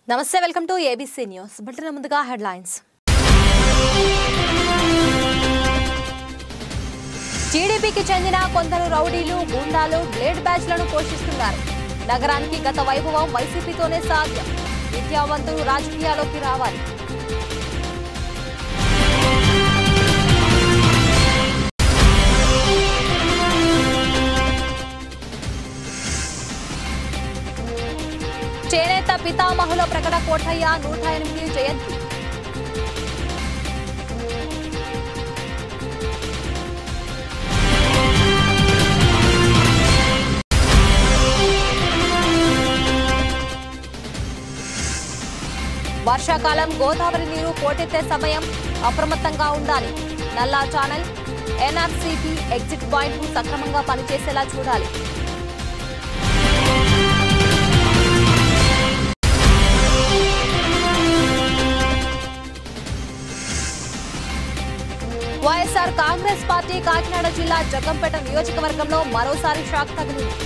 నమస్తే welcome to ABC news bulletin ముందుగా headlines టీడీపీకి చెందిన కొందరు రౌడీలు గూండాలు బ్లేడ్ బ్యాచ్లను పోషిస్తున్నారు నగరానికి గత వైభవం వైసీపీతోనే సాధ్యం విద్యావంతులు రాజకీయాల్లోకి రావాలి చేనేత పితామహుల ప్రకట కోటయ్య నూట ఎనిమిది జయంతి వర్షాకాలం గోదావరి నీరు పోటెత్తే సమయం అప్రమత్తంగా ఉండాలి నల్లా ఛానల్ ఎన్ఆర్సీపీ ఎగ్జిట్ పాయింట్ సక్రమంగా పనిచేసేలా చూడాలి వైఎస్ఆర్ కాంగ్రెస్ పార్టీ కాకినాడ జిల్లా జగ్గంపేట నియోజకవర్గంలో మరోసారి షాక్ తగిలింది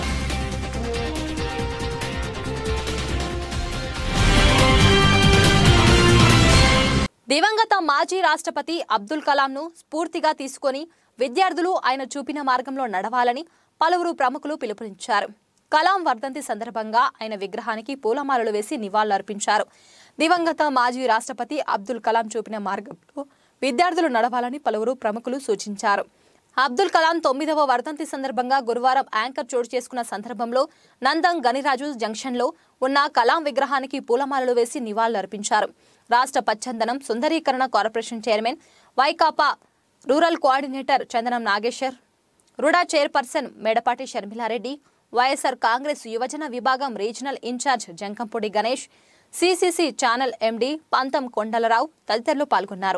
దివంగత మాజీ రాష్ట్రపతి అబ్దుల్ కలాంను స్ఫూర్తిగా తీసుకొని విద్యార్థులు ఆయన చూపిన మార్గంలో నడవాలని పలువురు ప్రముఖులు పిలుపునిచ్చారు కలాం వర్ధంతి సందర్భంగా ఆయన విగ్రహానికి పూలమాలలు వేసి నివాళులర్పించారు దివంగత మాజీ రాష్ట్రపతి అబ్దుల్ కలాం చూపిన మార్గంలో విద్యార్థులు నడవాలని పలువురు ప్రముఖులు సూచించారు అబ్దుల్ కలాం తొమ్మిదవ వర్ధంతి సందర్భంగా గురువారం యాంకర్ చోటు చేసుకున్న సందర్భంలో నందం గనిరాజు జంక్షన్లో ఉన్న కలాం విగ్రహానికి పూలమాలలు వేసి నివాళులర్పించారు రాష్ట్ర పచ్చందనం సుందరీకరణ corporation chairman Vaikapa rural coordinator Chandanam Nageswar RUDA chairperson Medapati Sharmila Reddy YSR Congress యువజన విభాగం regional incharge Jakkampudi Ganesh CCC channel MD Pantham Kondala Rao తదితరులు పాల్గొన్నారు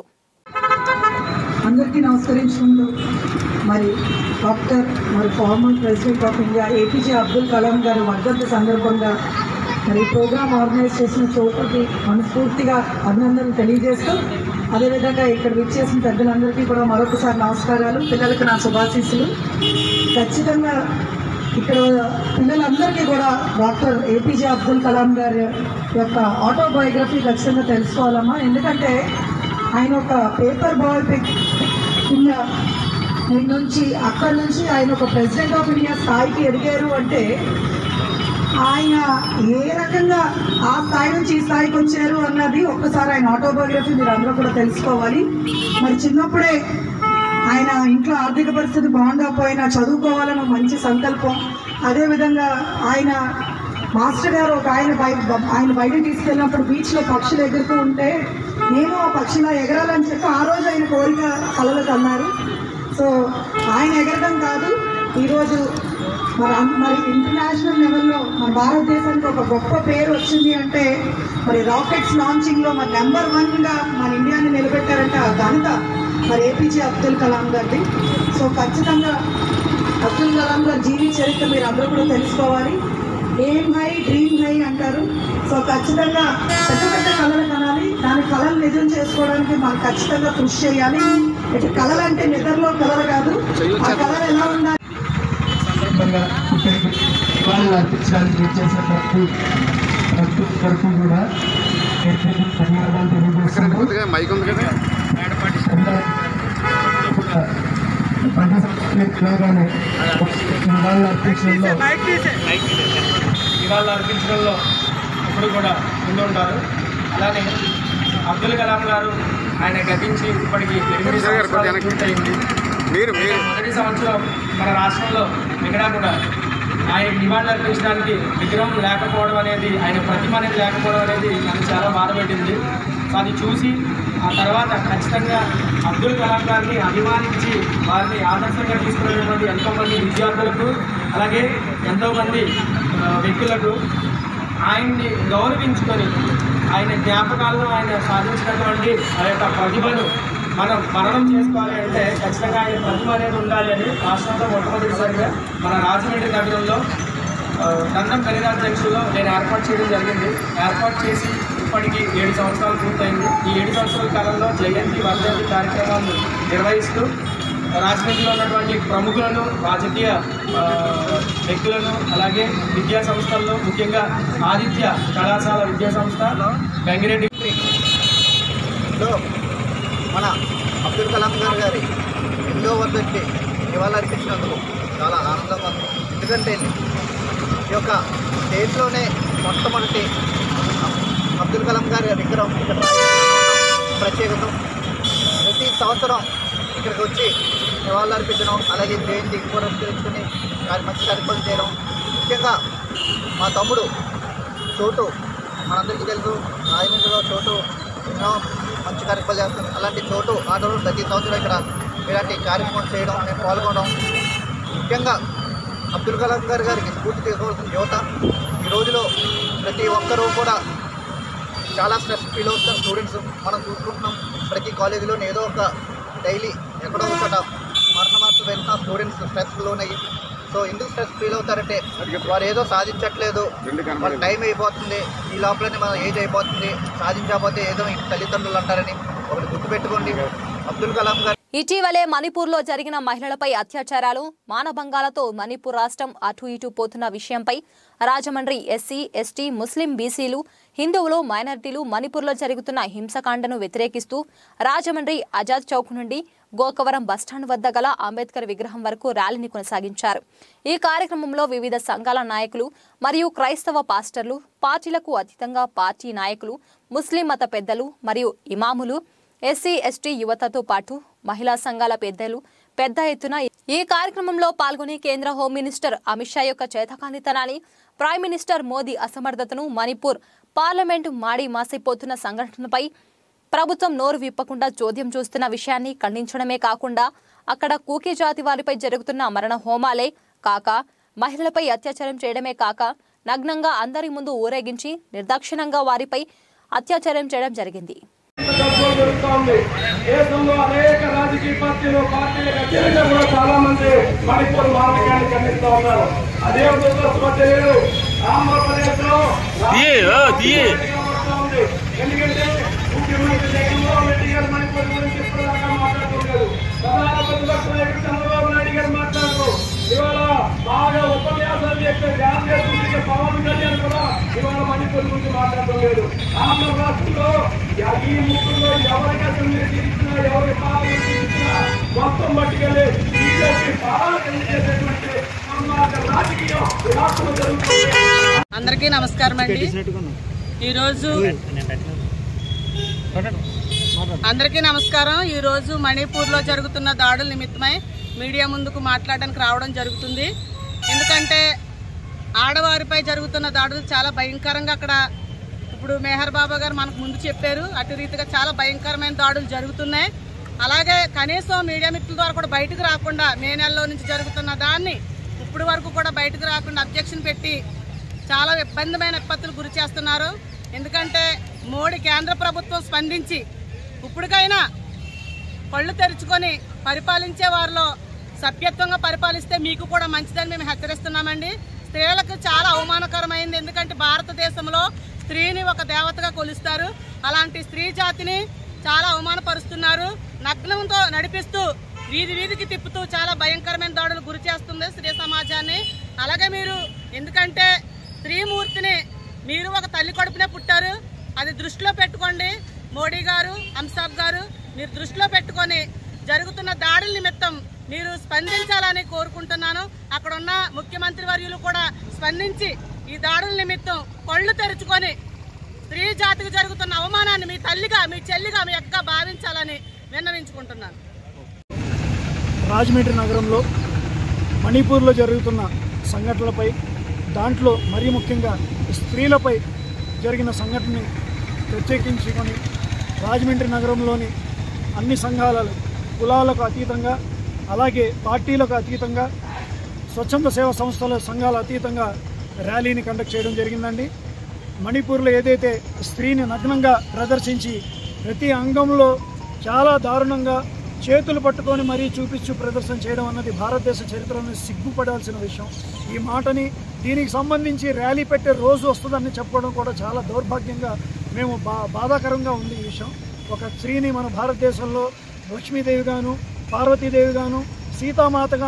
అందరికీ నమస్కరించుకుంటూ మరి డాక్టర్ మరి former president of India APJ Abdul Kalam గారి వర్ధంతి సందర్భంగా మరి ఈ ప్రోగ్రామ్ ఆర్గనైజ్ చేసిన చోటుకి మనస్ఫూర్తిగా అభినందనలు తెలియజేస్తూ అదేవిధంగా ఇక్కడ విచ్చేసిన పెద్దలందరికీ కూడా మరొకసారి నమస్కారాలు పిల్లలకు నా శుభాశీస్సులు ఖచ్చితంగా ఇక్కడ పిల్లలందరికీ కూడా డాక్టర్ ఏపీజే అబ్దుల్ కలాం గారి యొక్క ఆటోబయోగ్రఫీ ఖచ్చితంగా తెలుసుకోవాలమ్మా ఎందుకంటే ఆయన ఒక పేపర్ బాయ్ కింద నేను నుంచి అక్కడి నుంచి ఆయన ఒక ప్రెసిడెంట్ ఆఫ్ ఇండియా స్థాయికి ఎదిగారు అంటే ఆయన ఏ రకంగా ఆ స్థాయి నుంచి ఈ స్థాయికి వచ్చారు అన్నది ఒక్కసారి ఆయన ఆటోబయోగ్రఫీ మీరు అందరూ కూడా తెలుసుకోవాలి మరి చిన్నప్పుడే ఆయన ఇంట్లో ఆర్థిక పరిస్థితి బాగుండకపోయినా చదువుకోవాలని ఒక మంచి సంకల్పం అదేవిధంగా ఆయన మాస్టర్ గారు ఒక ఆయన బయ- ఆయన బయటకు తీసుకెళ్ళినప్పుడు బీచ్లో పక్షులు ఎగురుతూ ఉంటే నేను ఆ పక్షిలా ఎగరాలని చెప్పి ఆ రోజు ఆయన కోరిక కలలకు అన్నారు సో ఆయన ఎగరడం కాదు ఈరోజు మరి అన్- మరి ఇంటర్నేషనల్ లెవెల్లో మన భారతదేశానికి ఒక గొప్ప పేరు వచ్చింది అంటే మరి రాకెట్స్ లాంచింగ్లో మరి నెంబర్ వన్గా మన ఇండియాని నిలబెట్టారంటే ఆ ఘనత మరి ఏపీజే అబ్దుల్ కలాం గారిది సో ఖచ్చితంగా అబ్దుల్ కలాం గారి జీవిత చరిత్ర మీరు అందరూ కూడా తెలుసుకోవాలి ఏం హై డ్రీమ్ హై అంటారు సో ఖచ్చితంగా పెద్ద పెద్ద కళలు కనాలి దాని కళలు నిజం చేసుకోవడానికి మనం ఖచ్చితంగా కృషి చేయాలి ఇటు కళలు అంటే నిద్రలో కళలు కాదు ఆ కళలు ఎలా ఉండాలి సందర్భంగా ఇక్కడికి నివాళులు అర్పించడానికి వచ్చేసిన ప్రతి ప్రతి ఒక్కరికి కూడా నేను ధన్యవాదాలు తెలియజేస్తున్నాను కొద్దిగా మైక్ ఉంది కదా అందరికీ కూడా ప్రతి సంవత్సరం నివాళులు అర్పించడంలో నివాళులు అర్పించడంలో ఎప్పుడు కూడా ముందుంటారు అలానే అబ్దుల్ కలాం గారు ఆయన గతించి ఇప్పటికి ఎనిమిది ప్రొఫెసర్ గారు కొద్దిగా సంవత్సరాలు వెనక్కి. పూర్తయింది మీరు మీరు మొదటి సంవత్సరం మన రాష్ట్రంలో ఎక్కడా కూడా ఆయన నివాళులు అర్పించడానికి విగ్రహం లేకపోవడం అనేది ఆయన ప్రతిమ అనేది లేకపోవడం అనేది నన్ను చాలా బాధపెట్టింది అది చూసి ఆ తర్వాత ఖచ్చితంగా అబ్దుల్ కలాం గారిని అభిమానించి వారిని ఆదర్శంగా తీసుకున్నటువంటి ఎంతోమంది విద్యార్థులకు అలాగే ఎంతోమంది ఆ, వ్యక్తులకు ఆయన్ని గౌరవించుకొని ఆయన జ్ఞాపకాలను ఆయన సాధించినటువంటి ఆ యొక్క ప్రతిభను మనం మరణం చేసుకోవాలి అంటే ఖచ్చితంగా ఆయన ప్రతిభ అనేది ఉండాలి అని రాష్ట్రంలో మొట్టమొదటిసారిగా మన రాజమండ్రి నగరంలో ఆ, నందం గణిరాజ్ జంక్షన్లో నేను ఏర్పాటు చేయడం జరిగింది ఏర్పాటు చేసి ఇప్పటికి ఏడు సంవత్సరాలు పూర్తయింది ఈ ఏడు సంవత్సరాల కాలంలో జయంతి వర్ధంతి కార్యక్రమాలు నిర్వహిస్తూ రాజమండ్రిలో ఉన్నటువంటి ప్రముఖులను రాజకీయ ఆ, వ్యక్తులను అలాగే విద్యా సంస్థల్లో ముఖ్యంగా ఆదిత్య కళాశాల విద్యా సంస్థ గంగిరెడ్డి లో మన అబ్దుల్ కలాం గారు గారి ఎన్నో వర్ధంతి నివాళులర్పించినందుకు చాలా ఆనందంగా ఉంది ఎందుకంటే ఈ యొక్క దేశంలోనే మొట్టమొదటి అబ్దుల్ కలాం గారి విగ్రహం ఇక్కడ రాయడం ప్రత్యేకత ప్రతి సంవత్సరం ఇక్కడికి వచ్చి నివాళులు అర్పించడం అలాగే జయంతి పురస్కరించుకుని వారి మంచి కార్యక్రమం చేయడం ముఖ్యంగా మా తమ్ముడు చోటు మనందరికీ తెలుసు రాజమండ్రిలో చోటు ఎన్నో మంచి కార్యక్రమాలు చేస్తారు అలాంటి చోటు ఆటలు ప్రతి సంవత్సరం ఇక్కడ ఇలాంటి కార్యక్రమం చేయడం మేము పాల్గొనడం ముఖ్యంగా అబ్దుల్ కలాం గారి గారికి స్ఫూర్తి తీసుకోవాల్సిన యువత ఈ రోజులో ప్రతి ఒక్కరూ కూడా చాలా స్ట్రెస్ ఫీల్ అవుతున్నారు స్టూడెంట్స్ మనం చూసుకుంటున్నాం ప్రతి కాలేజీలో ఏదో ఒక డైలీ ఎక్కడో ఒక చోట మరణ మార్పు వెళ్తున్న స్టూడెంట్స్ స్ట్రెస్ లోనయ్యి సో ఎందుకు స్ట్రెస్ ఫీల్ అవుతారంటే వారు ఏదో సాధించట్లేదు వాళ్ళ టైం అయిపోతుంది ఈ లోపలనే మన ఏజ్ అయిపోతుంది సాధించకపోతే ఏదో ఇంటి తల్లిదండ్రులు అంటారని ఒకటి గుర్తుపెట్టుకోండి అబ్దుల్ కలాం గారు ఇటీవలే మణిపూర్లో జరిగిన మహిళలపై అత్యాచారాలు మానభంగాలతో మణిపూర్ రాష్ట్రం అటు ఇటు పోతున్న విషయంపై రాజమండ్రి ఎస్సీ ఎస్టీ ముస్లిం బీసీలు హిందువులు మైనారిటీలు మణిపూర్లో జరుగుతున్న హింసకాండను వ్యతిరేకిస్తూ రాజమండ్రి ఆజాద్ చౌక్ నుండి గోకవరం బస్టాండ్ వద్ద గల అంబేద్కర్ విగ్రహం వరకు ర్యాలీని కొనసాగించారు ఈ కార్యక్రమంలో వివిధ సంఘాల నాయకులు మరియు క్రైస్తవ పాస్టర్లు పార్టీలకు అతీతంగా పార్టీ నాయకులు ముస్లిం మత పెద్దలు మరియు ఇమాములు ఎస్సీ ఎస్టీ యువతతో పాటు మహిళా సంఘాల పెద్దలు పెద్ద ఎత్తున ఈ కార్యక్రమంలో పాల్గొని కేంద్ర హోం మినిస్టర్ అమిత్ షా యొక్క చేతకాందితనాన్ని ప్రైమ్ మినిస్టర్ మోదీ అసమర్థతను మణిపూర్ పార్లమెంటు మాడి మాసైపోతున్న సంఘటనపై ప్రభుత్వం నోరు విప్పకుండా చోద్యం చూస్తున్న విషయాన్ని ఖండించడమే కాకుండా అక్కడ కూకీ జాతి వారిపై జరుగుతున్న మరణ హోమాలే కాక మహిళలపై అత్యాచారం చేయడమే కాక నగ్నంగా అందరి ముందు ఊరేగించి నిర్దాక్షిణంగా వారిపై అత్యాచారం చేయడం జరిగింది తక్కువ జరుగుతోంది దేశంలో అనేక రాజకీయ పార్టీలు పార్టీలకు అత్యంత కూడా చాలా మంది మణిపూర్ మానవికాన్ని ఖండిస్తూ ఉన్నారు అదే దురదృష్టపడ్డారు ఆంధ్రప్రదేశ్ లో ఉంది ఎందుకంటే ముఖ్యమంత్రి జగన్మోహన్ రెడ్డి గారు మణిపూర్ గురించి ఇప్పటిదాకా మాట్లాడుతున్నారు ప్రధాన ప్రతిపక్ష నాయకుడు చంద్రబాబు నాయుడు గారు మాట్లాడుతూ ఇవాళ బాగా ఉపన్యాసాలు చెప్పే జాతీయ సూచిక పవన్ కళ్యాణ్ కూడా ఇవాళ మణిపూర్ గురించి మాట్లాడటం లేదు ఆంధ్ర రాష్ట్రంలో ఈ ముగ్గురులో ఎవరికి అసలు మీరు తీర్చినా ఎవరి పాలన తీర్చినా మొత్తం పట్టుకెళ్ళి బీజేపీ పాలన కలిగేటటువంటి దుర్మార్గ రాజకీయం ఈ రాష్ట్రంలో జరుగుతుంది అందరికీ నమస్కారం అండి ఈరోజు అందరికీ నమస్కారం ఈరోజు మణిపూర్లో జరుగుతున్న దాడుల నిమిత్తమై మీడియా ముందుకు మాట్లాడడానికి రావడం జరుగుతుంది ఎందుకంటే ఆడవారిపై జరుగుతున్న దాడులు చాలా భయంకరంగా అక్కడ ఇప్పుడు మేహర్ బాబా గారు మనకు ముందు చెప్పారు అటు రీతిగా చాలా భయంకరమైన దాడులు జరుగుతున్నాయి అలాగే కనీసం మీడియా మిత్రుల ద్వారా కూడా బయటకు రాకుండా మే నెలలో నుంచి జరుగుతున్న దాన్ని ఇప్పుడు వరకు కూడా బయటకు రాకుండా అబ్జెక్షన్ పెట్టి చాలా ఇబ్బందిమైన విపత్తులు గురి చేస్తున్నారు ఎందుకంటే మోడీ కేంద్ర ప్రభుత్వం స్పందించి ఇప్పటికైనా కళ్ళు తెరుచుకొని పరిపాలించే వారిలో సభ్యత్వంగా పరిపాలిస్తే మీకు కూడా మంచిదని మేము హెచ్చరిస్తున్నామండి స్త్రీలకు చాలా అవమానకరమైంది ఎందుకంటే భారతదేశంలో స్త్రీని ఒక దేవతగా కొలుస్తారు అలాంటి స్త్రీ జాతిని చాలా అవమానపరుస్తున్నారు నగ్నంతో నడిపిస్తూ వీధి వీధికి తిప్పుతూ చాలా భయంకరమైన దాడులు గురి చేస్తుంది స్త్రీ సమాజాన్ని అలాగే మీరు ఎందుకంటే స్త్రీమూర్తిని మీరు ఒక తల్లి కడుపునే పుట్టారు అది దృష్టిలో పెట్టుకోండి మోడీ గారు అంసాబ్ గారు మీరు దృష్టిలో పెట్టుకొని జరుగుతున్న దాడుల నిమిత్తం మీరు స్పందించాలని కోరుకుంటున్నాను అక్కడ ఉన్న ముఖ్యమంత్రి వర్యులు కూడా స్పందించి ఈ దాడుల నిమిత్తం కళ్ళు తెరుచుకొని స్త్రీ జాతికి జరుగుతున్న అవమానాన్ని మీ తల్లిగా మీ చెల్లిగా మీ అక్క భావించాలని విన్నవించుకుంటున్నాను రాజమండ్రి నగరంలో మణిపూర్లో జరుగుతున్న సంఘటనలపై దాంట్లో మరీ ముఖ్యంగా స్త్రీలపై జరిగిన సంఘటనని ప్రత్యేకించుకొని రాజమండ్రి నగరంలోని అన్ని సంఘాలలో కులాలకు అతీతంగా అలాగే పార్టీలకు అతీతంగా స్వచ్ఛంద సేవా సంస్థల సంఘాల అతీతంగా ర్యాలీని కండక్ట్ చేయడం జరిగిందండి మణిపూర్లో ఏదైతే స్త్రీని నగ్నంగా ప్రదర్శించి ప్రతి అంగంలో చాలా దారుణంగా చేతులు పట్టుకొని మరీ చూపించు ప్రదర్శన చేయడం అన్నది భారతదేశ చరిత్రలో సిగ్గుపడాల్సిన విషయం ఈ మాటని దీనికి సంబంధించి ర్యాలీ పెట్టే రోజు వస్తుందని చెప్పడం కూడా చాలా దౌర్భాగ్యంగా మేము బా బాధాకరంగా ఉంది ఈ విషయం ఒక స్త్రీని మన భారతదేశంలో లక్ష్మీదేవి గాను పార్వతీదేవి గాను సీతామాత గాను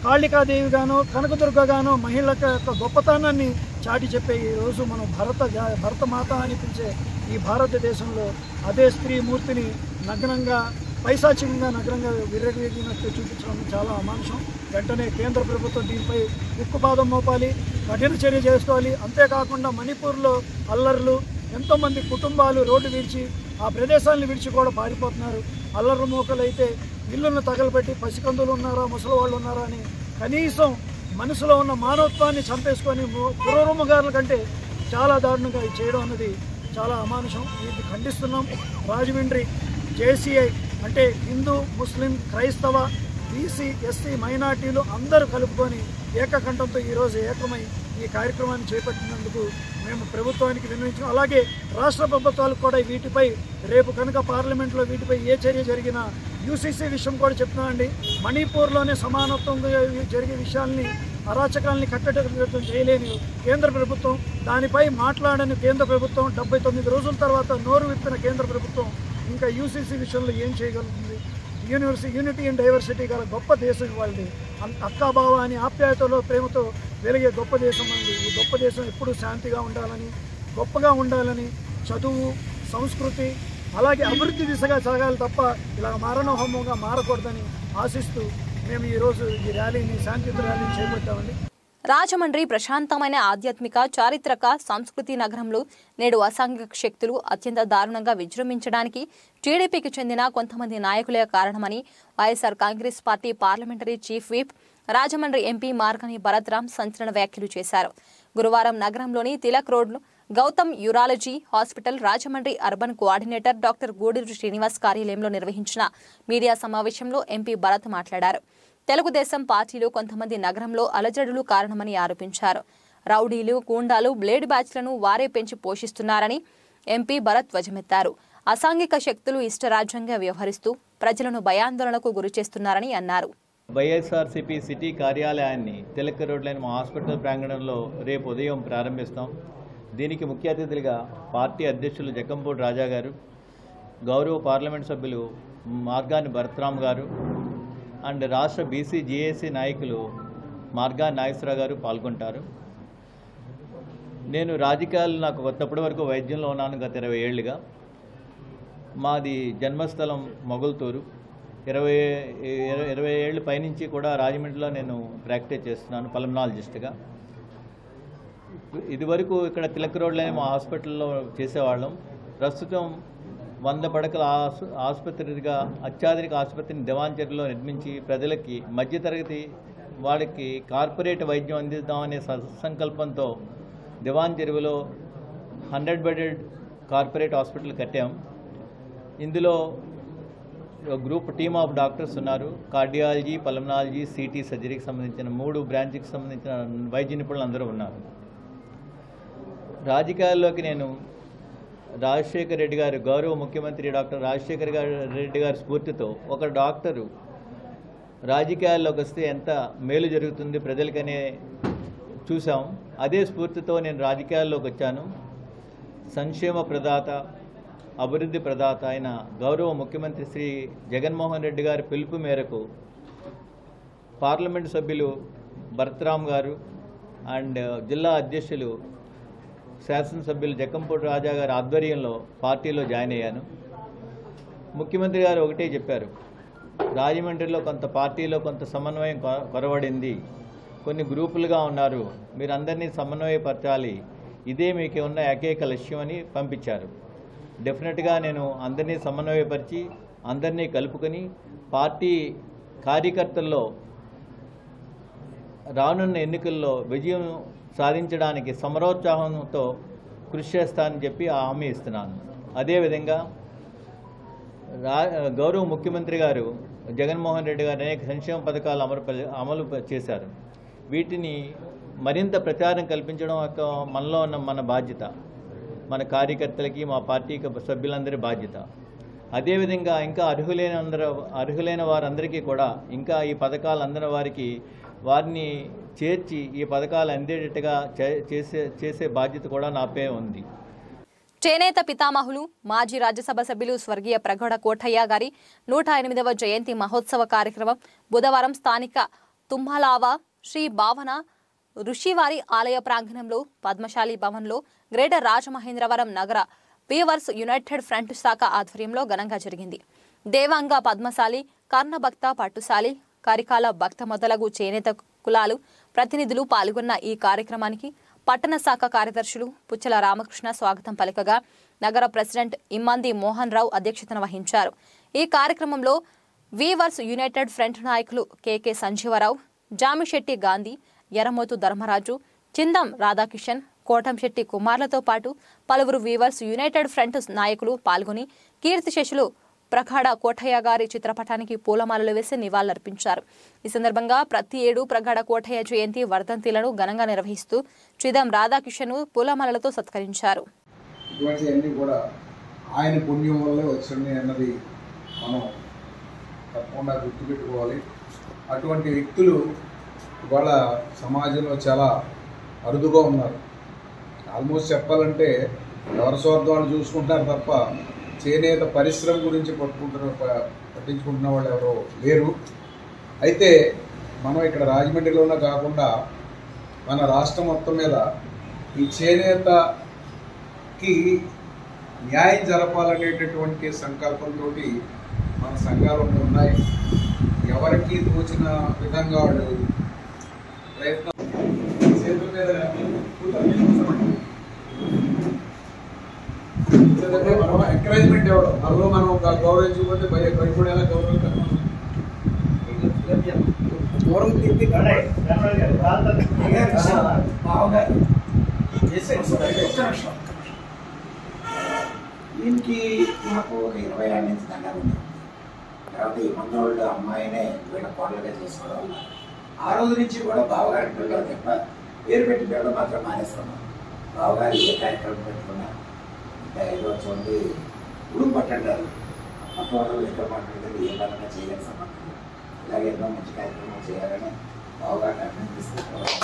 కాళికాదేవి గాను కనకదుర్గ గాను మహిళల యొక్క గొప్పతనాన్ని చాటి చెప్పే ఈ రోజు మనం భరత జా- భరత మాత అని పిలిచే ఈ భారతదేశంలో అదే స్త్రీ మూర్తిని నగ్నంగా పైశాచికంగా నగరంగా విర్రవీగినట్టు చూపించడం చాలా అమానుషం వెంటనే కేంద్ర ప్రభుత్వం దీనిపై ఉక్కుపాదం మోపాలి కఠిన చర్య చేసుకోవాలి అంతేకాకుండా మణిపూర్లో అల్లర్లు ఎంతోమంది కుటుంబాలు రోడ్డు విడిచి ఆ ప్రదేశాలను విడిచి కూడా పారిపోతున్నారు అల్లర్ల మూకలైతే ఇల్లును తగలబెట్టి పసికందులు ఉన్నారా ముసలి వాళ్ళు ఉన్నారా అని కనీసం మనసులో ఉన్న మానవత్వాన్ని చంపేసుకొని పురోరమ్మగారుల కంటే చాలా దారుణంగా ఇది చేయడం అన్నది చాలా అమానుషం ఇది ఖండిస్తున్నాం రాజమండ్రి జేసీఐ అంటే హిందూ ముస్లిం క్రైస్తవ బీసీ ఎస్సీ మైనార్టీలు అందరూ కలుపుకొని ఏకకంఠంతో ఈరోజు ఏకమై ఈ కార్యక్రమాన్ని చేపట్టినందుకు మేము ప్రభుత్వానికి విన్నవించాం అలాగే రాష్ట్ర ప్రభుత్వాలకు కూడా వీటిపై రేపు కనుక పార్లమెంట్లో వీటిపై ఏ చర్య జరిగినా యూసీసీ విషయం కూడా చెప్తున్నామండి మణిపూర్లోనే సమానత్వంగా జరిగే విషయాల్ని అరాచకాల్ని కట్టడం చేయలేని కేంద్ర ప్రభుత్వం దానిపై మాట్లాడని కేంద్ర ప్రభుత్వం డెబ్బై తొమ్మిది రోజుల తర్వాత నోరు విప్పిన కేంద్ర ప్రభుత్వం ఇంకా యూసీసీ విషయంలో ఏం చేయగలుగుతుంది యూనివర్సిటీ యూనిటీ అండ్ డైవర్సిటీ గల గొప్ప దేశం వాళ్ళది అన్- అక్కాబావ అని ఆప్యాయతలో ప్రేమతో వెలిగే గొప్ప దేశం అండి ఈ గొప్ప దేశం ఎప్పుడూ శాంతిగా ఉండాలని గొప్పగా ఉండాలని చదువు సంస్కృతి అలాగే అభివృద్ధి దిశగా సాగాలి తప్ప ఇలా మారణహోమంగా మారకూడదని ఆశిస్తూ మేము ఈరోజు ఈ ర్యాలీని శాంతియుత ర్యాలీని చేపట్టామండి రాజమండ్రి ప్రశాంతమైన ఆధ్యాత్మిక చారిత్రక సంస్కృతి నగరంలో నేడు అసాంఘిక శక్తులు అత్యంత దారుణంగా విజృంభించడానికి టీడీపీకి చెందిన కొంతమంది నాయకులే కారణమని YSR Congress party parliamentary chief whip Rajahmundry MP Margani Bharat Ram సంచలన వ్యాఖ్యలు చేశారు గురువారం నగరంలోని Tilak road Gautam urology hospital Rajahmundry urban coordinator doctor Guduru Srinivas కార్యాలయంలో నిర్వహించిన మీడియా సమావేశంలో ఎంపీ భరత్ మాట్లాడారు తెలుగుదేశం పార్టీలో కొంతమంది నగరంలో అలజడులు కారణమని ఆరోపించారు రౌడీలు గూండాలు బ్లేడ్ బ్యాచ్లను వారే పెంచి పోషిస్తున్నారని ఎంపీ భరత్ ధ్వజమెత్తారు అసాంఘిక శక్తులు ఇష్టరాజ్యంగా వ్యవహరిస్తూ ప్రజలను భయాందోళనకు గురిచేస్తున్నారని అన్నారు వైఎస్ఆర్సీపీ సిటీ కార్యాలయాన్ని తిలక్ రోడ్లైన మా హాస్పిటల్ ప్రాంగణంలో రేపు ఉదయం ప్రారంభిస్తాం దీనికి ముఖ్య అతిథులుగా పార్టీ అధ్యక్షులు జక్కంపూడి రాజా గారు గౌరవ పార్లమెంట్ సభ్యులు మార్గాని భరత్రామ్ గారు అండ్ రాష్ట్ర బీసీ జీఏసీ నాయకులు మార్గా నాగేశ్వరరావు గారు పాల్గొంటారు నేను రాజకీయాలు నాకు కొత్తప్పటి వరకు వైద్యంలో ఉన్నాను గత ఇరవై ఏళ్ళుగా మాది జన్మస్థలం మొగల్తూరు ఇరవై ఇరవై ఇరవై ఏళ్ళ పైనుంచి కూడా రాజమండ్రిలో నేను ప్రాక్టీస్ చేస్తున్నాను పల్మనాలజిస్ట్గా ఇదివరకు ఇక్కడ తిలక్ రోడ్లోనే మా హాస్పిటల్లో చేసేవాళ్ళం ప్రస్తుతం వంద పడకల ఆసు ఆసుపత్రిగా అత్యాధునిక ఆసుపత్రిని దివాంచర్లో నిర్మించి ప్రజలకి మధ్యతరగతి వాళ్ళకి కార్పొరేట్ వైద్యం అందిద్దామనే సత్సంకల్పంతో దివాన్ చెరువులో హండ్రెడ్ బెడెడ్ కార్పొరేట్ హాస్పిటల్ కట్టాం ఇందులో ఒక గ్రూప్ టీమ్ ఆఫ్ డాక్టర్స్ ఉన్నారు కార్డియాలజీ పల్మనాలజీ సిటీ సర్జరీకి సంబంధించిన మూడు బ్రాంచ్కి సంబంధించిన వైద్య నిపుణులు అందరూ ఉన్నారు రాజకీయాల్లోకి నేను రాజశేఖర్ రెడ్డి గారు గౌరవ ముఖ్యమంత్రి డాక్టర్ రాజశేఖర్ గారు రెడ్డి గారి స్ఫూర్తితో ఒక డాక్టరు రాజకీయాల్లోకి వస్తే ఎంత మేలు జరుగుతుంది ప్రజలకనే చూసాం అదే స్ఫూర్తితో నేను రాజకీయాల్లోకి వచ్చాను సంక్షేమ ప్రదాత అభివృద్ధి ప్రదాత అయిన గౌరవ ముఖ్యమంత్రి శ్రీ జగన్మోహన్ రెడ్డి గారి పిలుపు మేరకు పార్లమెంట్ సభ్యులు భరత్రామ్ గారు అండ్ జిల్లా అధ్యక్షులు శాసనసభ్యులు జక్కంపూడి రాజా గారి ఆధ్వర్యంలో పార్టీలో జాయిన్ అయ్యాను ముఖ్యమంత్రి గారు ఒకటే చెప్పారు రాజమండ్రిలో కొంత పార్టీలో కొంత సమన్వయం కొ- కొరవడింది కొన్ని గ్రూపులుగా ఉన్నారు మీరందరినీ సమన్వయపరచాలి ఇదే మీకు ఉన్న ఏకైక లక్ష్యం అని పంపించారు డెఫినెట్గా నేను అందరినీ సమన్వయపరిచి అందరినీ కలుపుకొని పార్టీ కార్యకర్తల్లో రానున్న ఎన్నికల్లో విజయం సాధించడానికి సమరోత్సాహంతో కృషి చేస్తానని చెప్పి ఆ హామీ ఇస్తున్నాను అదేవిధంగా రా గౌరవ ముఖ్యమంత్రి గారు జగన్మోహన్ రెడ్డి గారు అనేక సంక్షేమ పథకాలు అమలు ప- అమలు ప- చేశారు వీటిని మరింత ప్రచారం కల్పించడం యొక్క మనలో ఉన్న మన బాధ్యత మన కార్యకర్తలకి మా పార్టీ సభ్యులందరి బాధ్యత అదేవిధంగా ఇంకా అర్హులైన అందరూ అర్హులైన వారందరికీ కూడా ఇంకా ఈ పథకాలు అందిన వారికి వారిని చేర్చి ఈ పథకాలు అందేటట్టుగా చే- చేసే చేసే బాధ్యత కూడా నాపై ఉంది చేనేత పితామహులు మాజీ రాజ్యసభ సభ్యులు స్వర్గీయ ప్రగౌడ కోటయ్య గారి నూట ఎనిమిదవ జయంతి మహోత్సవ కార్యక్రమం బుధవారం స్థానిక తుమ్మలావ శ్రీ భావన ఋషివారి ఆలయ ప్రాంగణంలో పద్మశాలి భవన్లో గ్రేటర్ రాజమహేంద్రవరం నగర వీవర్స్ యునైటెడ్ ఫ్రంట్ శాఖ ఆధ్వర్యంలో ఘనంగా జరిగింది దేవాంగ పద్మశాలి కర్ణభక్త పట్టుశాలి కరికాల భక్త మొదలగు చేనేత కులాలు ప్రతినిధులు పాల్గొన్న ఈ కార్యక్రమానికి పట్టణ శాఖ కార్యదర్శులు పుచ్చల రామకృష్ణ స్వాగతం పలకగా నగర ప్రెసిడెంట్ ఇమ్మంది మోహన్ రావు అధ్యక్షతన వహించారు ఈ కార్యక్రమంలో వీవర్స్ యునైటెడ్ ఫ్రంట్ నాయకులు కెకే సంజీవరావు జామిశెట్టి గాంధీ ఎర్రమోతు ధర్మరాజు చిందం రాధాకిషన్ కోటంశెట్టి కుమార్లతో పాటు పలువురు వీవర్స్ యునైటెడ్ ఫ్రంట్ నాయకులు పాల్గొని కీర్తిశేషులు ప్రఖాడ కోటయ్య గారి చిత్రపటానికి పూలమాలలు వేసి నివాళులర్పించారు ఈ సందర్భంగా ప్రతి ఏడు ప్రగాఢ కోటయ్య జయంతి వర్ధంతిలను ఘనంగా నిర్వహిస్తూ చిదం రాధాకిషన్ పూలమాలలతో సత్కరించారు ఇటువంటివన్నీ కూడా ఆయన పుణ్యం వల్లే వచ్చింది అన్నది మనం తప్పకుండా గుర్తుపెట్టుకోవాలి అటువంటి వ్యక్తులు ఇవాళ సమాజంలో చాలా అరుదుగా ఉన్నారు ఆల్మోస్ట్ చెప్పాలంటే ఎవరి స్వార్థాలు చూసుకుంటారు తప్ప చేనేత పరిశ్రమ గురించి పట్టుకుంటున్న ప- పట్టించుకుంటున్న వాళ్ళు ఎవరో లేరు అయితే మనం ఇక్కడ రాజమండ్రిలోనే కాకుండా మన రాష్ట్రం మొత్తం మీద ఈ చేనేతకి న్యాయం జరపాలనేటటువంటి సంకల్పంతో మన సంఘాలు ఉన్నాయి ఎవరికి తోచిన విధంగా వాళ్ళు ప్రయత్నం చేతుల మీద లేదంటే మనం ఎంకరేజ్మెంట్ ఇవ్వడం అందులో మనం ఒక గౌరవించకపోతే భయ భయపడేలా గౌరవించాలి దూరం తిప్పి దీనికి నాకు ఒక ఇరవై ఏళ్ళ నుంచి దండాలు ఉంది తర్వాత ఈ మందోళ్ళు అమ్మాయినే వీళ్ళ కోడలుగా చేసుకోవడం ఆ రోజు నుంచి కూడా బావగారి పిల్లలు తప్ప పేరు పెట్టి పిల్లలు మాత్రం మానేస్తున్నాం బావగారు ఏ కార్యక్రమం పెట్టుకున్నా ఇంకా ఏదో చూడండి ఉడుకు పట్టంటారు మా తోటలు ఎక్కడ మాట్లాడలేదు ఏ పరంగా చేయగల సమర్థం ఇలాగే ఎన్నో మంచి కార్యక్రమాలు చేయాలని బావగారిని అభినందిస్తున్నాం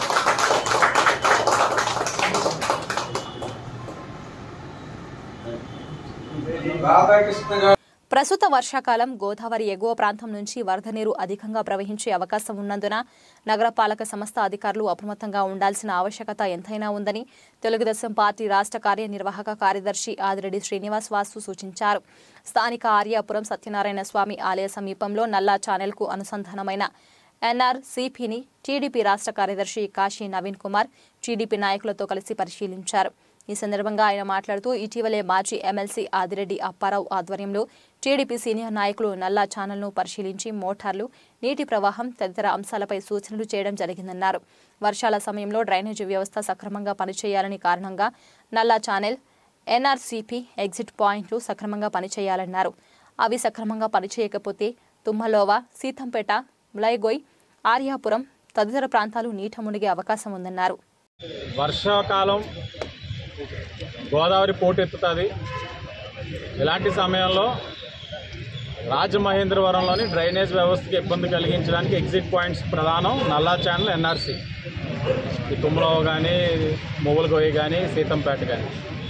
రాధాకృష్ణ గారు ప్రస్తుత వర్షాకాలం గోదావరి ఎగువ ప్రాంతం నుంచి వరద నీరు అధికంగా ప్రవహించే అవకాశం ఉన్నందున నగరపాలక సంస్థ అధికారులు అప్రమత్తంగా ఉండాల్సిన ఆవశ్యకత ఎంతైనా ఉందని తెలుగుదేశం పార్టీ రాష్ట్ర కార్యనిర్వాహక కార్యదర్శి ఆదిరెడ్డి శ్రీనివాస్ వాసు సూచించారు స్థానిక ఆర్యాపురం సత్యనారాయణ స్వామి ఆలయ సమీపంలో నల్లా ఛానల్కు అనుసంధానమైన ఎన్ఆర్సీపీని టీడీపీ రాష్ట్ర కార్యదర్శి కాశీ నవీన్ కుమార్ టీడీపీ నాయకులతో కలిసి పరిశీలించారు ఈ సందర్భంగా ఆయన మాట్లాడుతూ ఇటీవలే మాజీ ఎమ్మెల్సీ ఆదిరెడ్డి అప్పారావు ఆధ్వర్యంలో టీడీపీ సీనియర్ నాయకులు నల్లా ఛానల్ను పరిశీలించి మోటార్లు నీటి ప్రవాహం తదితర అంశాలపై సూచనలు చేయడం జరిగిందన్నారు వర్షాల సమయంలో డ్రైనేజీ వ్యవస్థ సక్రమంగా పనిచేయాలని కారణంగా నల్లా ఛానల్ ఎన్ఆర్సీపీ ఎగ్జిట్ పాయింట్లు సక్రమంగా పనిచేయాలన్నారు అవి సక్రమంగా పనిచేయకపోతే తుమ్మలోవ సీతంపేట ములైగోయ్ ఆర్యాపురం తదితర ప్రాంతాలు నీట మునిగే అవకాశం ఉందన్నారు వర్షాకాలం గోదావరి పోటెత్తుతుంది ఇలాంటి సమయంలో రాజమహేంద్రవరంలోని డ్రైనేజ్ వ్యవస్థకి ఇబ్బంది కలిగించడానికి ఎగ్జిట్ పాయింట్స్ ప్రధానం నల్లా ఛానల్ ఎన్ఆర్సీ ఈ తుమ్మలో కానీ మొగులగోయి కానీ సీతంపేట కానీ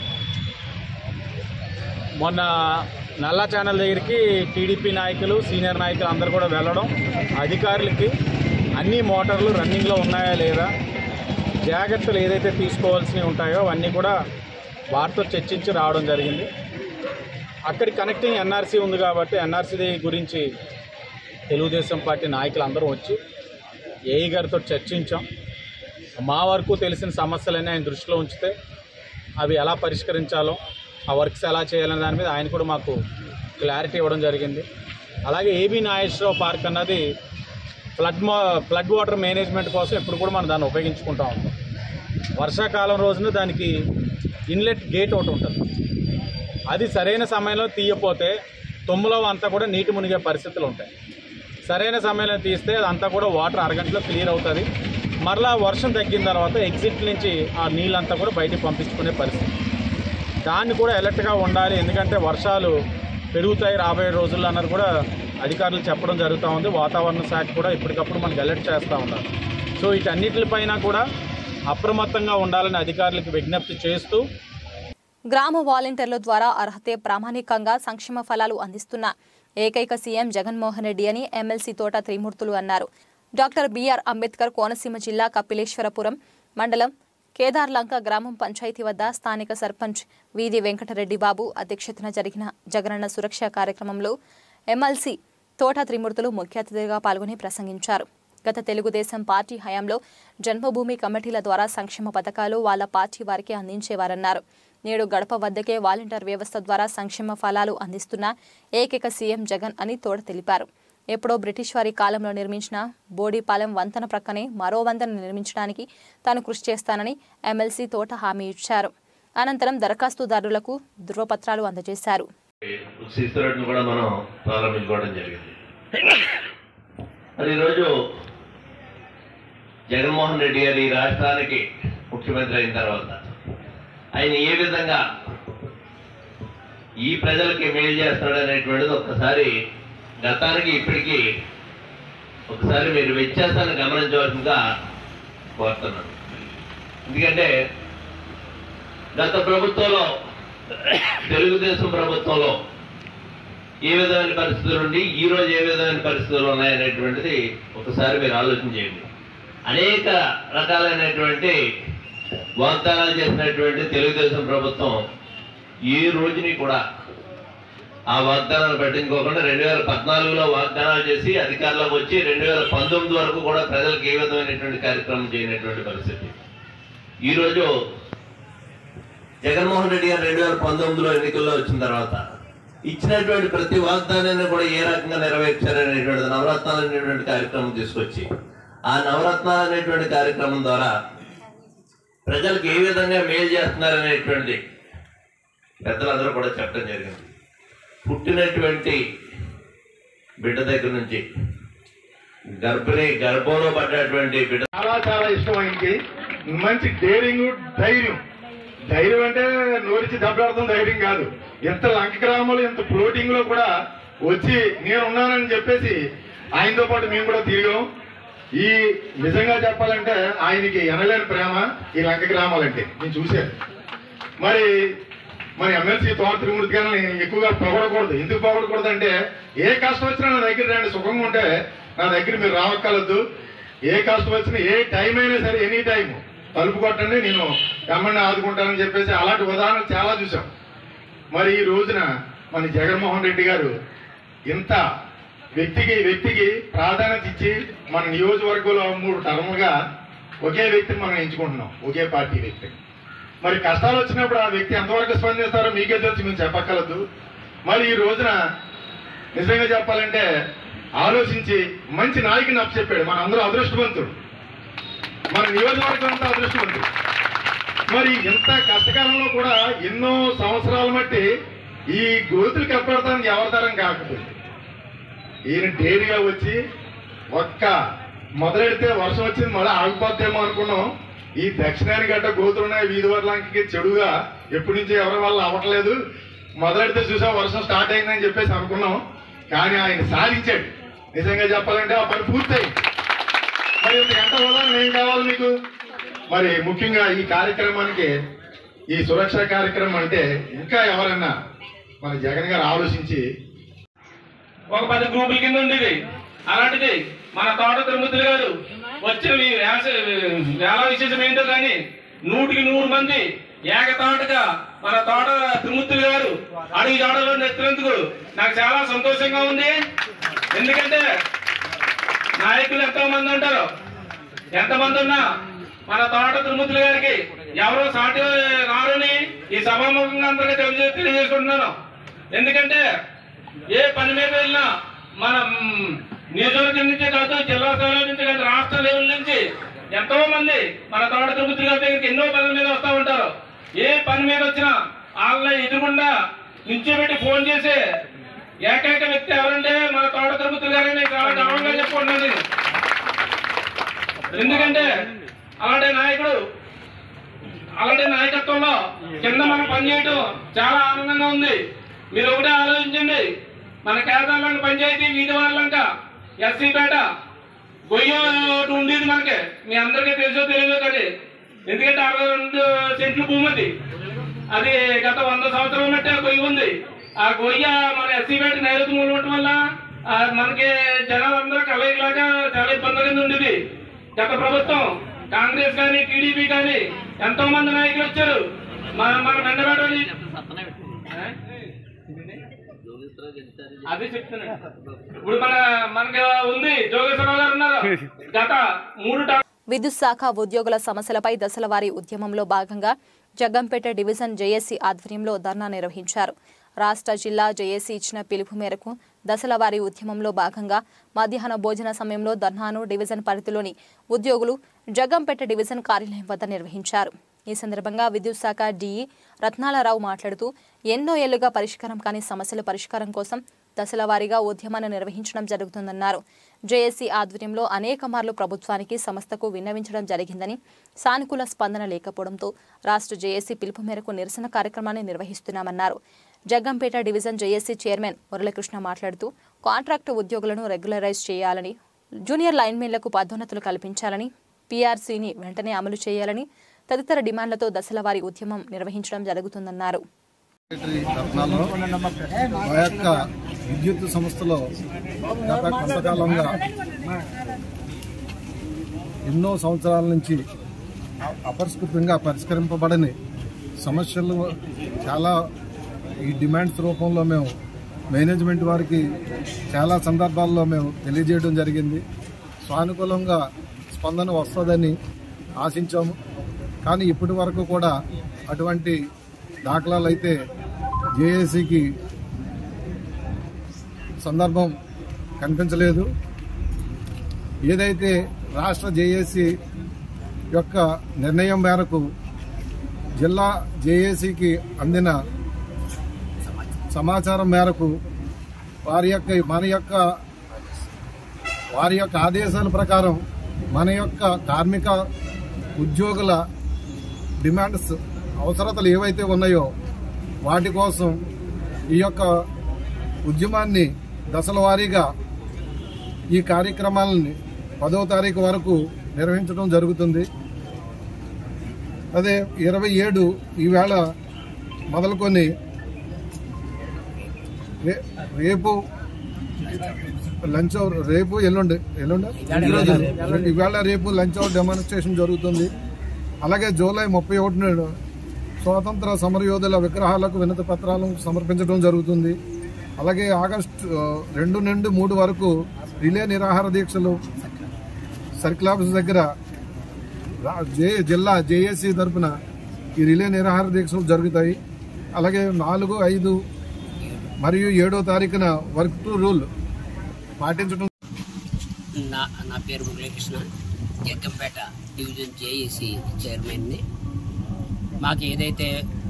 మొన్న నల్లా ఛానల్ దగ్గరికి టీడీపీ నాయకులు సీనియర్ నాయకులు అందరూ కూడా వెళ్ళడం అధికారులకి అన్ని మోటార్లు రన్నింగ్లో ఉన్నాయా లేదా జాగ్రత్తలు ఏదైతే తీసుకోవాల్సినవి ఉంటాయో అవన్నీ కూడా వారితో చర్చించి రావడం జరిగింది అక్కడి కనెక్టింగ్ ఎన్ఆర్సీ ఉంది కాబట్టి ఎన్ఆర్సీ గురించి తెలుగుదేశం పార్టీ నాయకులు అందరూ వచ్చి ఏఈ గారితో చర్చించాం మా వరకు తెలిసిన సమస్యలన్నీ ఆయన దృష్టిలో ఉంచితే అవి ఎలా పరిష్కరించాలో ఆ వర్క్స్ ఎలా చేయాలనే దాని మీద ఆయన కూడా మాకు క్లారిటీ ఇవ్వడం జరిగింది అలాగే ఏబీ నాగేశ్వరరావు పార్క్ అన్నది ఫ్లడ్ మా ఫ్లడ్ వాటర్ మేనేజ్మెంట్ కోసం ఎప్పుడు కూడా మనం దాన్ని ఉపయోగించుకుంటూ ఉంటాం వర్షాకాలం రోజున దానికి ఇన్లెట్ గేట్ ఒకటి ఉంటుంది అది సరైన సమయంలో తీయపోతే తుమ్మలో అంతా కూడా నీటి మునిగే పరిస్థితులు ఉంటాయి సరైన సమయంలో తీస్తే అదంతా కూడా వాటర్ అరగంటలో క్లియర్ అవుతుంది మరలా వర్షం తగ్గిన తర్వాత ఎగ్జిట్ నుంచి ఆ నీళ్ళంతా కూడా బయటికి పంపించుకునే పరిస్థితి దాన్ని కూడా అలర్ట్గా ఉండాలి ఎందుకంటే వర్షాలు పెరుగుతాయి రాబోయే రోజుల్లో అన్నది కూడా అధికారులు చెప్పడం జరుగుతూ ఉంది వాతావరణ శాఖ కూడా ఎప్పటికప్పుడు మనకు అలర్ట్ చేస్తూ ఉన్నారు సో వీటన్నిటిపైన కూడా అప్రమత్తంగా ఉండాలని అధికారులకు విజ్ఞప్తి చేస్తూ గ్రామ వాలంటీర్ల ద్వారా అర్హతే ప్రామాణికంగా సంక్షేమ ఫలాలు అందిస్తున్న ఏకైక సీఎం జగన్మోహన్ రెడ్డి అని ఎమ్మెల్సీ తోట త్రిమూర్తులు అన్నారు డాక్టర్ బిఆర్ అంబేద్కర్ కోనసీమ జిల్లా కపిలేశ్వరపురం మండలం కేదార్లంక గ్రామం పంచాయతీ వద్ద స్థానిక సర్పంచ్ వీధి వెంకటరెడ్డి బాబు అధ్యక్షతన జరిగిన జగనన్న సురక్ష కార్యక్రమంలో ఎమ్మెల్సీ తోట త్రిమూర్తులు ముఖ్య అతిథిగా పాల్గొని ప్రసంగించారు గత తెలుగుదేశం పార్టీ హయాంలో జన్మభూమి కమిటీల ద్వారా సంక్షేమ పథకాలు వాళ్ళ పార్టీ వారికి అందించేవారన్నారు నేడు గడప వద్దకే వాలంటీర్ వ్యవస్థ ద్వారా సంక్షేమ ఫలాలు అందిస్తున్న ఏకైక సీఎం జగన్ అని తోట తెలిపారు ఎప్పుడో బ్రిటిష్ వారి కాలంలో నిర్మించిన బోడిపాలెం వంతెన ప్రక్కనే మరో వంతెన నిర్మించడానికి తాను కృషి చేస్తానని ఎమ్మెల్సీ తోట హామీ ఇచ్చారు అనంతరం దరఖాస్తుదారులకు ధృవపత్రాలు అందజేశారు సిస్టర్ని కూడా మనం ప్రారంభించుకోవడం జరిగింది మరి ఈరోజు జగన్మోహన్ రెడ్డి గారు ఈ రాష్ట్రానికి ముఖ్యమంత్రి అయిన తర్వాత ఆయన ఏ విధంగా ఈ ప్రజలకి మేలు చేస్తాడు అనేటువంటిది ఒక్కసారి గతానికి ఇప్పటికీ ఒకసారి మీరు వ్యత్యాసాన్ని గమనించవలసిందిగా కోరుతున్నాను ఎందుకంటే గత ప్రభుత్వంలో తెలుగుదేశం ప్రభుత్వంలో ఏ విధమైన పరిస్థితులు ఉండి ఈ రోజు ఏ విధమైన పరిస్థితులు ఉన్నాయనేటువంటిది ఒకసారి మీరు ఆలోచన చేయండి అనేక రకాలైనటువంటి వాగ్దానాలు చేసినటువంటి తెలుగుదేశం ప్రభుత్వం ఏ రోజుని కూడా ఆ వాగ్దానాలు పట్టించుకోకుండా రెండు వేల పద్నాలుగులో వాగ్దానాలు చేసి అధికారంలోకి వచ్చి రెండు వేల పంతొమ్మిది వరకు కూడా ప్రజలకు ఏ విధమైనటువంటి కార్యక్రమం చేయనటువంటి పరిస్థితి ఈరోజు జగన్మోహన్ రెడ్డి గారు రెండు వేల పంతొమ్మిదిలో ఎన్నికల్లో వచ్చిన తర్వాత ఇచ్చినటువంటి ప్రతి వాగ్దానాన్ని కూడా ఏ రకంగా నెరవేర్చారనేటువంటి నవరత్నాలు అనేటువంటి కార్యక్రమం తీసుకొచ్చి ఆ నవరత్నాలు అనేటువంటి కార్యక్రమం ద్వారా ప్రజలకు ఏ విధంగా మేలు చేస్తున్నారనేటువంటి పెద్దలందరూ కూడా చెప్పడం జరిగింది పుట్టినటువంటి బిడ్డ దగ్గర నుంచి గర్భిణి గర్భంలో పడ్డటువంటి బిడ్డ చాలా చాలా ఇష్టం ఆయనకి మంచి డేరింగ్ ధైర్యం ధైర్యం అంటే నోరిచి దెబ్బలాడతాం ధైర్యం కాదు ఎంత లంక గ్రామంలో ఇంత ఫ్లోటింగ్ లో కూడా వచ్చి నేను ఉన్నానని చెప్పేసి ఆయనతో పాటు మేము కూడా తిరిగాం ఈ నిజంగా చెప్పాలంటే ఆయనకి ఎనలేని ప్రేమ ఈ లంక గ్రామాలంటే నేను చూశాను మరి మన ఎమ్మెల్సీ తోట తిరుమూర్తి గారిని ఎక్కువగా పొగడకూడదు ఎందుకు పొగడకూడదు అంటే ఏ కష్టం వచ్చినా నా దగ్గర రండి సుఖంగా ఉంటే నా దగ్గర మీరు రావక్కర్లేదు ఏ కష్టం వచ్చినా ఏ టైం అయినా సరే ఎనీ టైం తలుపు కొట్టండి నేను ఎమ్మెల్యే ఆదుకుంటానని చెప్పేసి అలాంటి ఉదాహరణలు చాలా చూసాం మరి ఈ రోజున మన జగన్మోహన్ రెడ్డి గారు ఇంత వ్యక్తికి వ్యక్తికి ప్రాధాన్యత ఇచ్చి మన నియోజకవర్గంలో మూడు టర్ములుగా ఒకే వ్యక్తిని మనం ఎంచుకుంటున్నాం ఒకే పార్టీ వ్యక్తిని మరి కష్టాలు వచ్చినప్పుడు ఆ వ్యక్తి ఎంతవరకు స్పందిస్తారో మీకే తెలుసు మేము చెప్పక్కర్లేదు మరి ఈ రోజున నిజంగా చెప్పాలంటే ఆలోచించి మంచి నాయకుని అప్పచెప్పాడు మన అందరూ అదృష్టవంతుడు మన నియోజకవర్గం అంతా అదృష్టవంతుడు మరి ఇంత కష్టకాలంలో కూడా ఎన్నో సంవత్సరాల మట్టి ఈ గోతులు కప్పడటానికి ఎవరి తరం కాకపోయింది ఈయన డేరిగా వచ్చి ఒక్క మొదలెడితే వర్షం వచ్చింది మళ్ళీ ఆగిపోద్దేమో అనుకున్నాం ఈ దక్షిణాని గడ్డ గోతులున్నాయి వీధి వర్లాంకి చెడుగా ఎప్పటి నుంచి ఎవరి వల్ల అవ్వట్లేదు మొదలెడితే చూసా వర్షం స్టార్ట్ అయిందని చెప్పేసి అనుకున్నాం కానీ ఆయన సాధించాడు నిజంగా చెప్పాలంటే ఆ పని పూర్తయింది మరి ఇంత గంట ఉదాహరణ ఏం కావాలి మీకు మరి ముఖ్యంగా ఈ కార్యక్రమానికి ఈ సురక్ష కార్యక్రమం అంటే ఇంకా ఎవరన్నా మన జగన్ గారు ఆలోచించి ఒక పది గ్రూపుల కింద ఉండేది అలాంటిది మన తోట తిరుమతులు గారు వచ్చిన ఈ వేస- వేల విశేషం ఏంటో కానీ నూటికి నూరు మంది ఏకతాటగా మన తోట తిరుమతులు గారు అడుగు జాడలో నెత్తినందుకు నాకు చాలా సంతోషంగా ఉంది ఎందుకంటే నాయకులు ఎంతో మంది ఉంటారు ఎంతమంది ఉన్నా మన తోట తిరుమతులు గారికి ఎవరో సాటి రారని ఈ సభాముఖంగా అందరికీ తెలియజే తెలియజేసుకుంటున్నాను ఎందుకంటే ఏ పని మీద వెళ్ళినా మన మ్, నియోజకవర్గం నుంచి కాదు జిల్లా స్థాయిలో నుంచి కాదు రాష్ట్ర లెవెల్ నుంచి ఎంతో మంది మన తోట తిరుపతి గారి దగ్గరికి ఎన్నో పనుల మీద వస్తూ ఉంటారు ఏ పని మీద వచ్చినా వాళ్ళని ఎదురుగుండా నుంచోబెట్టి ఫోన్ చేసి ఏకైక వ్యక్తి ఎవరంటే మన తోట తిరుపతి గారని చాలా గర్వంగా చెప్పుకుంటున్నాను నేను. ఎందుకంటే అలాంటి నాయకుడు అలాంటి నాయకత్వంలో కింద మనం పనిచేయటం చాలా ఆనందంగా ఉంది మీరు ఒకటే ఆలోచించండి మన కేదార్లంక పంచాయతీ వీధి వాళ్ళంక ఎస్సీపేట గొయ్య ఒకటి ఉండేది మనకి మీ అందరికీ తెలుసో తెలియదో కానీ ఎందుకంటే అరవై రెండు సెంట్లు భూమి అది అది గత వంద సంవత్సరాల మట్టి ఆ గొయ్యి ఉంది ఆ గొయ్య మన ఎస్సీపేట నైరుతి మూల ఉండటం వల్ల ఆ, మనకి జనాలందరూ కలయికలాగా చాలా ఇబ్బంది కింద ఉండేది గత ప్రభుత్వం కాంగ్రెస్ కానీ టీడీపీ కానీ ఎంతో మంది నాయకులు వచ్చారు మన మన మెండబెట్టాలి అదే చెప్తున్నాను ఇప్పుడు మన మనకి ఉంది జోగేశ్వరరావు గారు ఉన్నారు గత మూడు ట- విద్యుత్ శాఖ ఉద్యోగుల సమస్యలపై దశలవారీ ఉద్యమంలో భాగంగా జగ్గంపేట డివిజన్ జేఏసీ ఆధ్వర్యంలో ధర్నా నిర్వహించారు రాష్ట్ర జిల్లా జేఏసీ ఇచ్చిన పిలుపు మేరకు దశలవారీ ఉద్యమంలో భాగంగా మధ్యాహ్న భోజన సమయంలో ధర్నాను డివిజన్ పరిధిలోని ఉద్యోగులు జగ్గంపేట డివిజన్ కార్యాలయం వద్ద నిర్వహించారు ఈ సందర్భంగా విద్యుత్ శాఖ డీఈ రత్నాలరావు మాట్లాడుతూ ఎన్నో ఏళ్లుగా పరిష్కారం కాని సమస్యల పరిష్కారం కోసం దశల వారీగా ఉద్యమాన్ని నిర్వహించడం జరుగుతుందన్నారు జేఏసీ ఆధ్వర్యంలో అనేక మార్లు ప్రభుత్వానికి సంస్థకు విన్నవించడం జరిగిందని సానుకూల స్పందన లేకపోవడంతో రాష్ట్ర జేఏసీ పిలుపు మేరకు నిరసన కార్యక్రమాన్ని నిర్వహిస్తున్నామన్నారు Jaggampeta division JAC chairman Muralikrishna మాట్లాడుతూ కాంట్రాక్టు ఉద్యోగులను రెగ్యులరైజ్ చేయాలని జూనియర్ లైన్మెన్లకు పదోన్నతులు కల్పించాలని పీఆర్సీని వెంటనే అమలు చేయాలని తదితర డిమాండ్లతో దశలవారీ ఉద్యమం నిర్వహించడం జరుగుతుందన్నారు రత్నాల్లో మా యొక్క విద్యుత్ సంస్థలో గత కొంతకాలంగా ఎన్నో సంవత్సరాల నుంచి అ- అపరిష్కృతంగా పరిష్కరింపబడని సమస్యలు చాలా ఈ డిమాండ్స్ రూపంలో మేము మేనేజ్మెంట్ వారికి చాలా సందర్భాల్లో మేము తెలియజేయడం జరిగింది సానుకూలంగా స్పందన వస్తుందని ఆశించాము కానీ ఇప్పటి వరకు కూడా అటువంటి దాఖలాలు అయితే జేఏసీకి సందర్భం కనిపించలేదు ఏదైతే రాష్ట్ర జేఏసీ యొక్క నిర్ణయం మేరకు జిల్లా జేఏసీకి అందిన సమాచారం మేరకు వారి యొక్క మన యొక్క వారి యొక్క ఆదేశాల ప్రకారం మన యొక్క కార్మిక ఉద్యోగుల డిమాండ్స్ అవసరతలు ఏవైతే ఉన్నాయో వాటి కోసం ఈ యొక్క ఉద్యమాన్ని దశల వారీగా ఈ కార్యక్రమాలని పదవ తారీఖు వరకు నిర్వహించడం జరుగుతుంది అదే ఇరవై ఏడు ఈవేళ మొదలుకొని రే- రేపు లంచ్ అవర్ రేపు ఎల్లుండి ఎల్లుండి ఈరోజు ఇవాళ రేపు లంచ్ అవర్ డెమాన్స్ట్రేషన్ జరుగుతుంది అలాగే జూలై ముప్పై ఒకటి నాడు స్వాతంత్ర సమరయోధుల విగ్రహాలకు వినతి పత్రాలను సమర్పించడం జరుగుతుంది అలాగే ఆగస్టు ఆ, రెండు నుండి మూడు వరకు రిలే నిరాహార దీక్షలు సర్కిల్ ఆఫీస్ దగ్గర రా- జే జిల్లా జేఏసీ తరఫున ఈ రిలే నిరాహార దీక్షలు జరుగుతాయి అలాగే నాలుగు ఐదు మరియు ఏడో తారీఖున వర్క్ టు రూల్ పాటించడం నా నా పేరు మురళీకృష్ణ జగ్గంపేట డివిజన్ జేఈసీ చైర్మన్ని మాకు ఏదైతే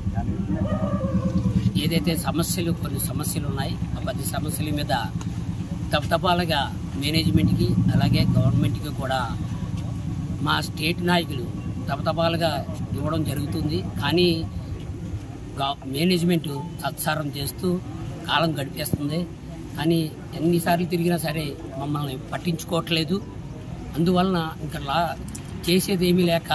ఏదైతే సమస్యలు కొన్ని సమస్యలు ఉన్నాయి ఆ పది సమస్యల మీద తప్పతపాలుగా మేనేజ్మెంట్కి అలాగే గవర్నమెంట్కి కూడా మా స్టేట్ నాయకులు తప్పతపాలుగా ఇవ్వడం జరుగుతుంది కానీ గా- మేనేజ్మెంట్ తత్సారం చేస్తూ కాలం గడిపేస్తుంది కానీ ఎన్నిసార్లు తిరిగినా సరే మమ్మల్ని పట్టించుకోవట్లేదు అందువలన ఇంకా లా చేసేది ఏమీ లేక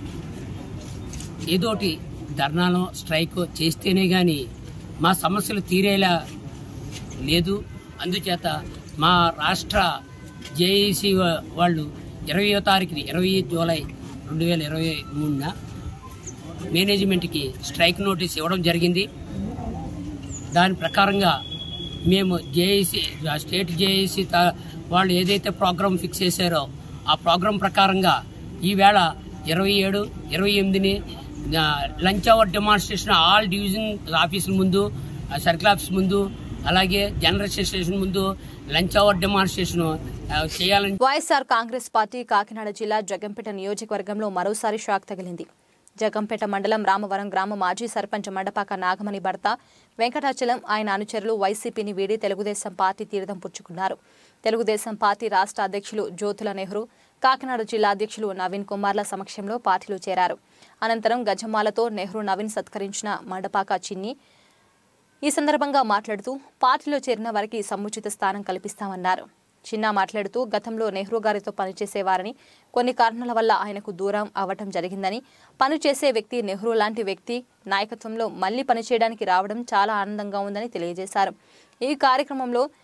ఏదోటి ధర్నానో స్ట్రైక్ చేస్తేనే కానీ మా సమస్యలు తీరేలా లేదు అందుచేత మా రాష్ట్ర జేఏసీ వాళ్ళు ఇరవయో తారీఖుని ఇరవై జూలై రెండు వేల ఇరవై మూడున మేనేజ్మెంట్కి స్ట్రైక్ నోటీస్ ఇవ్వడం జరిగింది దాని ప్రకారంగా మేము జేఏసీ స్టేట్ జేఏసీ వాళ్ళు ఏదైతే ప్రోగ్రామ్ ఫిక్స్ చేశారో ఆ ప్రోగ్రాం ప్రకారంగా ఈవేళ ఇరవై ఏడు ఇరవై ఎనిమిదిని ఆ, lunch hour demonstration all division ఆఫీసుల ముందు ఆ, సర్కిల్ ఆఫీస్ ముందు అలాగే జనరల్ స్టేషన్ ముందు లంచ్ అవర్ డెమాన్స్ట్రేషన్ ఆ, చేయాలని వైఎస్ఆర్ కాంగ్రెస్ పార్టీ కాకినాడ జిల్లా జగంపేట నియోజకవర్గంలో మరోసారి షాక్ తగిలింది జగంపేట మండలం రామవరం గ్రామ మాజీ సర్పంచ్ మండపాక నాగమణి భర్త వెంకటాచలం ఆయన అనుచరులు వైసీపీని వీడి తెలుగుదేశం పార్టీ తీర్థం పుచ్చుకున్నారు తెలుగుదేశం పార్టీ రాష్ట్ర అధ్యక్షులు జ్యోతుల నెహ్రూ కాకినాడ జిల్లా అధ్యక్షులు నవీన్ కుమార్ల సమక్షంలో పార్టీలో చేరారు అనంతరం గజమాలతో నెహ్రూ నవీన్ సత్కరించిన మండపాక చిన్ని ఈ సందర్భంగా మాట్లాడుతూ పార్టీలో చేరిన వారికి సముచిత స్థానం కల్పిస్తామన్నారు చిన్న మాట్లాడుతూ గతంలో నెహ్రూ గారితో పనిచేసేవారని కొన్ని కారణాల వల్ల ఆయనకు దూరం అవ్వటం జరిగిందని పనిచేసే వ్యక్తి నెహ్రూ లాంటి వ్యక్తి నాయకత్వంలో మళ్లీ పనిచేయడానికి రావడం చాలా ఆనందంగా ఉందని తెలియజేశారు ఈ కార్యక్రమంలో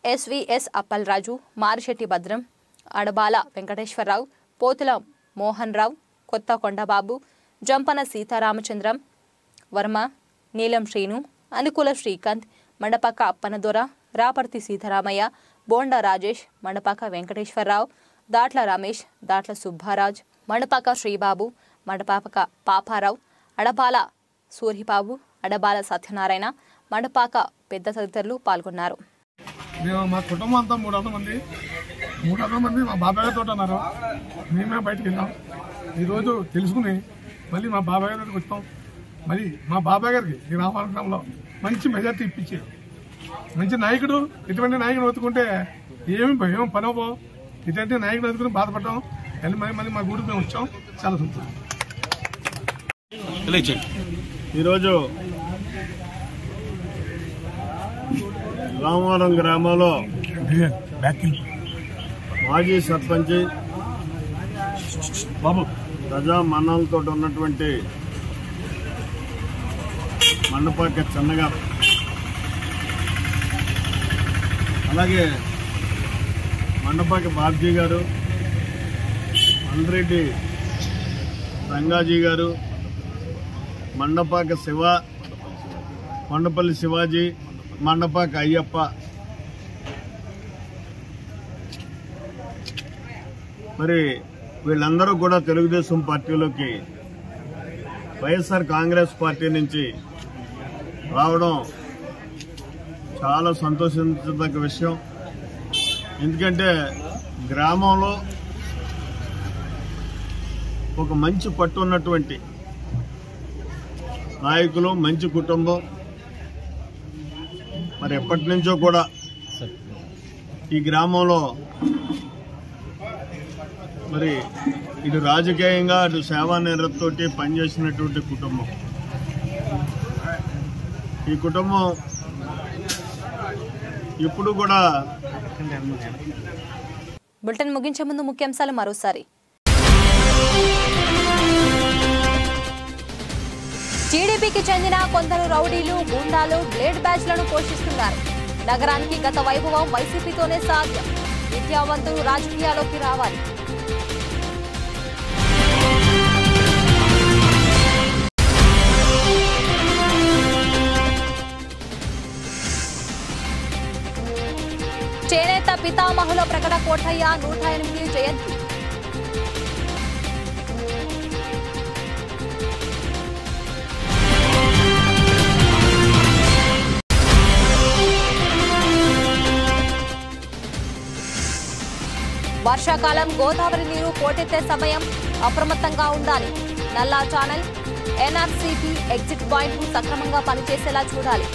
ఎస్విఎస్ అప్పలరాజు మారిశెట్టి భద్రం అడబాల వెంకటేశ్వరరావు పోతుల మోహన్ రావు కొత్త కొండబాబు జంపన సీతారామచంద్రం వర్మ నీలం శ్రీను అనుకూల శ్రీకాంత్ మండపాక అప్పనదొర రాపర్తి సీతారామయ్య బోండా రాజేష్ మండపాక వెంకటేశ్వరరావు దాట్ల రమేష్ దాట్ల సుబ్బారాజ్ మండపాక శ్రీబాబు మండపాక పాపారావు అడబాల సూరిబాబు అడబాల సత్యనారాయణ మండపాక పెద్ద తదితరులు పాల్గొన్నారు మేము మా కుటుంబం అంతా మూడు వందల మంది మూడు వందల మంది మా బాబాయ్ తోట ఉన్నారు మేమే బయటకు వెళ్ళాం ఈరోజు తెలుసుకుని మళ్ళీ మా బాబాయ్ గారి దగ్గరికి వచ్చాం మళ్ళీ మా బాబాయ్ గారికి ఈ రామాయణంలో మంచి మెజార్టీ ఇప్పించి మంచి నాయకుడు ఇటువంటి నాయకుడు వెతుకుంటే ఏమి ఏం పని అవ్వవు ఇటువంటి నాయకుడు వెతుకుని బాధపడ్డాం మళ్ళీ మళ్ళీ మళ్ళీ మా గూడికి మేము వచ్చాం చాలా సంతోషం ఈరోజు రామవరం గ్రామంలో మాజీ సర్పంచ్ బాబు ప్రజా మన్నాలతో ఉన్నటువంటి మండపాక చెన్నగారు అలాగే మండపాక బాబ్జీ గారు మండ్రెడ్డి రంగాజీ గారు మండపాక శివ కొండపల్లి శివాజీ మండపాక అయ్యప్ప మరి వీళ్ళందరూ కూడా తెలుగుదేశం పార్టీలోకి వైఎస్ఆర్ కాంగ్రెస్ పార్టీ నుంచి రావడం చాలా సంతోషించదగ్గ విషయం ఎందుకంటే గ్రామంలో ఒక మంచి పట్టు ఉన్నటువంటి నాయకులు మంచి కుటుంబం మరి ఎప్పటి నుంచో కూడా ఈ గ్రామంలో మరి ఇటు రాజకీయంగా అటు సేవా నిరతతోటి పనిచేసినటువంటి కుటుంబం ఈ కుటుంబం ఇప్పుడు కూడా బులెటిన్ ముగించే ముందు ముఖ్యాంశాలు మరోసారి టీడీపీకి చెందిన కొందరు రౌడీలు గూండాలు బ్లేడ్ బ్యాచ్లను పోషిస్తున్నారు నగరానికి గత వైభవం వైసీపీతోనే సాధ్యం విద్యావంతులు రాజకీయాల్లోకి రావాలి చేనేత పితామహుల ప్రకట కోటయ్య నూట ఎనిమిది జయంతి వర్షాకాలం గోదావరి నీరు పోటెత్తే సమయం అప్రమత్తంగా ఉండాలి నల్లా ఛానల్ ఎన్ఆర్సీపీ ఎగ్జిట్ పాయింట్ సక్రమంగా పనిచేసేలా చూడాలి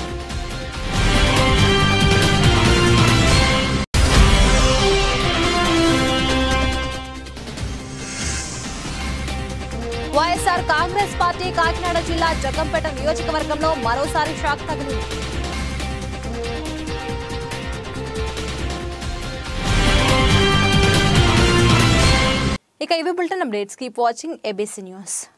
వైఎస్ఆర్ కాంగ్రెస్ పార్టీ కాకినాడ జిల్లా జగంపేట నియోజకవర్గంలో మరోసారి షాక్ తగిలింది ఇక ఇవి bulletin updates keep watching ABC news